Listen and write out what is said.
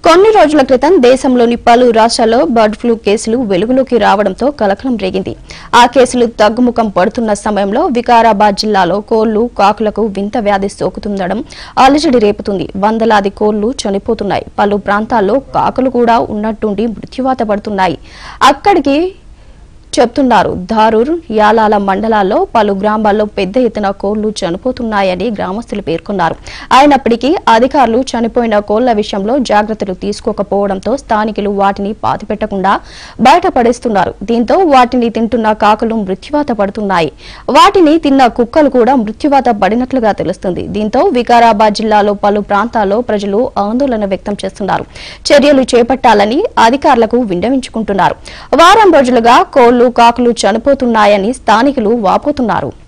కొన్ని రోజుల క్రితం దేశంలోని పలు రాష్ట్రాల్లో బర్డ్ ఫ్లూ కేసులు వెలుగులోకి రావడంతో కలకలం రేగింది ఆ కేసులు తగ్గుముఖం పడుతున్న సమయంలో వికారాబాద్ జిల్లాలో కోళ్లు కాకులకు వింత వ్యాధి సోకుతుండడం అలజడి రేపుతుంది వందలాది కోళ్లు చనిపోతున్నాయి పలు ప్రాంతాల్లో కాకులు కూడా ఉన్నట్టుండి మృత్యువాత పడుతున్నాయి అక్కడికి చెప్తున్నారు ధారూర్ యాలాల మండలాల్లో పలు గ్రామాల్లో పెద్ద ఎత్తున కోళ్లు చనిపోతున్నాయని గ్రామస్తులు పేర్కొన్నారు అయినప్పటికీ అధికారులు చనిపోయిన కోళ్ల విషయంలో జాగ్రత్తలు తీసుకోకపోవడంతో స్థానికులు వాటిని పాతిపెట్టకుండా బయటపడేస్తున్నారు దీంతో వాటిని తింటున్న కాకులు మృత్యువాత పడుతున్నాయి వాటిని తిన్న కుక్కలు కూడా మృత్యువాత పడినట్లుగా తెలుస్తుంది దీంతో వికారాబాద్ జిల్లాలో పలు ప్రాంతాల్లో ప్రజలు ఆందోళన వ్యక్తం చేస్తున్నారు చర్యలు చేపట్టాలని అధికారులకు విన్నవించుకుంటున్నారు వారం రోజులుగా కోళ్లు కాకులు చనిపోతున్నాయని స్థానికులు వాపోతున్నారు